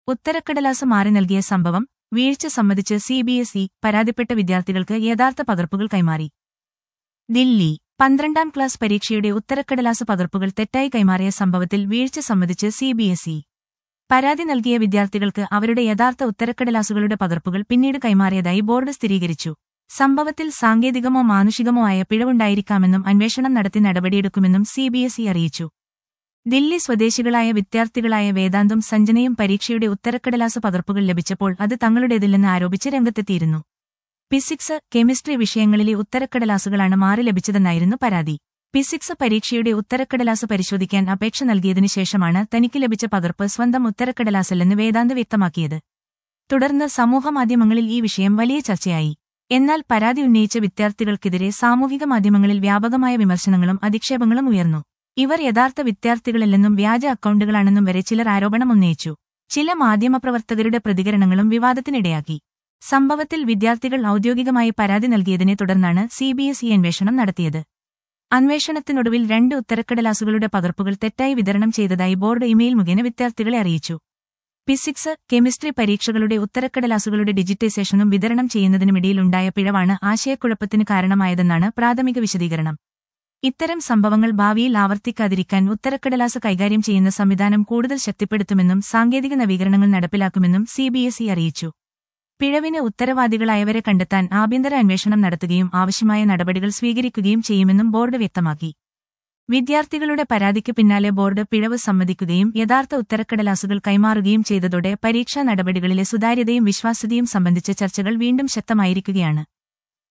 ഉത്തരക്കടലാസ് മാറി നൽകിയ സംഭവം വീഴ്ച സമ്മതിച്ച് സിബിഎസ്ഇ പരാതിപ്പെട്ട വിദ്യാർത്ഥികൾക്ക് യഥാർത്ഥ പകർപ്പുകൾ കൈമാറി ദില്ലി പന്ത്രണ്ടാം ക്ലാസ് പരീക്ഷയുടെ ഉത്തരക്കടലാസ് പകർപ്പുകൾ തെറ്റായി കൈമാറിയ സംഭവത്തിൽ വീഴ്ച സമ്മതിച്ച് സിബിഎസ്ഇ പരാതി നൽകിയ വിദ്യാർത്ഥികൾക്ക് അവരുടെ യഥാർത്ഥ ഉത്തരക്കടലാസുകളുടെ പകർപ്പുകൾ പിന്നീട് കൈമാറിയതായി ബോർഡ് സ്ഥിരീകരിച്ചു സംഭവത്തിൽ സാങ്കേതികമോ മാനുഷികമോ ആയ പിഴവുണ്ടായിരിക്കാമെന്നും അന്വേഷണം നടത്തി നടപടിയെടുക്കുമെന്നും സിബിഎസ്ഇ അറിയിച്ചു ദില്ലി സ്വദേശികളായ വിദ്യാർത്ഥികളായ വേദാന്തും സഞ്ജനയും പരീക്ഷയുടെ ഉത്തരക്കടലാസ് പകർപ്പുകൾ ലഭിച്ചപ്പോൾ അത് തങ്ങളുടേതില്ലെന്ന് ആരോപിച്ച് രംഗത്തെത്തിയിരുന്നു ഫിസിക്സ് കെമിസ്ട്രി വിഷയങ്ങളിലെ ഉത്തരക്കടലാസുകളാണ് മാറി ലഭിച്ചതെന്നായിരുന്നു പരാതി ഫിസിക്സ് പരീക്ഷയുടെ ഉത്തരക്കടലാസ് പരിശോധിക്കാൻ അപേക്ഷ നൽകിയതിനു ശേഷമാണ് തനിക്ക് ലഭിച്ച പകർപ്പ് സ്വന്തം ഉത്തരക്കടലാസല്ലെന്ന് വേദാന്ത് വ്യക്തമാക്കിയത് തുടർന്ന് സമൂഹമാധ്യമങ്ങളിൽ ഈ വിഷയം വലിയ ചർച്ചയായി എന്നാൽ പരാതി ഉന്നയിച്ച വിദ്യാർത്ഥികൾക്കെതിരെ സാമൂഹിക മാധ്യമങ്ങളിൽ വ്യാപകമായ വിമർശനങ്ങളും അധിക്ഷേപങ്ങളും ഉയർന്നു ഇവർ യഥാർത്ഥ വിദ്യാർത്ഥികളല്ലെന്നും വ്യാജ അക്കൗണ്ടുകളാണെന്നും വരെ ചിലർ ആരോപണം ഉന്നയിച്ചു ചില മാധ്യമപ്രവർത്തകരുടെ പ്രതികരണങ്ങളും വിവാദത്തിനിടയാക്കി സംഭവത്തിൽ വിദ്യാർത്ഥികൾ ഔദ്യോഗികമായി പരാതി നൽകിയതിനെ തുടർന്നാണ് സിബിഎസ്ഇ അന്വേഷണം നടത്തിയത് അന്വേഷണത്തിനൊടുവിൽ രണ്ട് ഉത്തരക്കടലാസുകളുടെ പകർപ്പുകൾ തെറ്റായി വിതരണം ചെയ്തതായി ബോർഡ് ഇമെയിൽ മുഖേന വിദ്യാർത്ഥികളെ അറിയിച്ചു ഫിസിക്സ് കെമിസ്ട്രി പരീക്ഷകളുടെ ഉത്തരക്കടലാസുകളുടെ ഡിജിറ്റൈസേഷനും വിതരണം ചെയ്യുന്നതിനുമിടയിലുണ്ടായ പിഴവാണ് ആശയക്കുഴപ്പത്തിന് കാരണമായതെന്നാണ് പ്രാഥമിക വിശദീകരണം ഇത്തരം സംഭവങ്ങൾ ഭാവിയിൽ ആവർത്തിക്കാതിരിക്കാൻ ഉത്തരക്കടലാസ് കൈകാര്യം ചെയ്യുന്ന സംവിധാനം കൂടുതൽ ശക്തിപ്പെടുത്തുമെന്നും സാങ്കേതിക നവീകരണങ്ങൾ നടപ്പിലാക്കുമെന്നും സിബിഎസ്ഇ അറിയിച്ചു പിഴവിന് ഉത്തരവാദികളായവരെ കണ്ടെത്താൻ ആഭ്യന്തര അന്വേഷണം നടത്തുകയും ആവശ്യമായ നടപടികൾ സ്വീകരിക്കുകയും ചെയ്യുമെന്നും ബോർഡ് വ്യക്തമാക്കി വിദ്യാർത്ഥികളുടെ പരാതിക്ക് പിന്നാലെ ബോർഡ് പിഴവ് സമ്മതിക്കുകയും യഥാർത്ഥ ഉത്തരക്കടലാസുകൾ കൈമാറുകയും ചെയ്തതോടെ പരീക്ഷാ നടപടികളിലെ സുതാര്യതയും വിശ്വാസ്യതയും സംബന്ധിച്ച ചർച്ചകൾ വീണ്ടും ശക്തമായിരിക്കുകയാണ്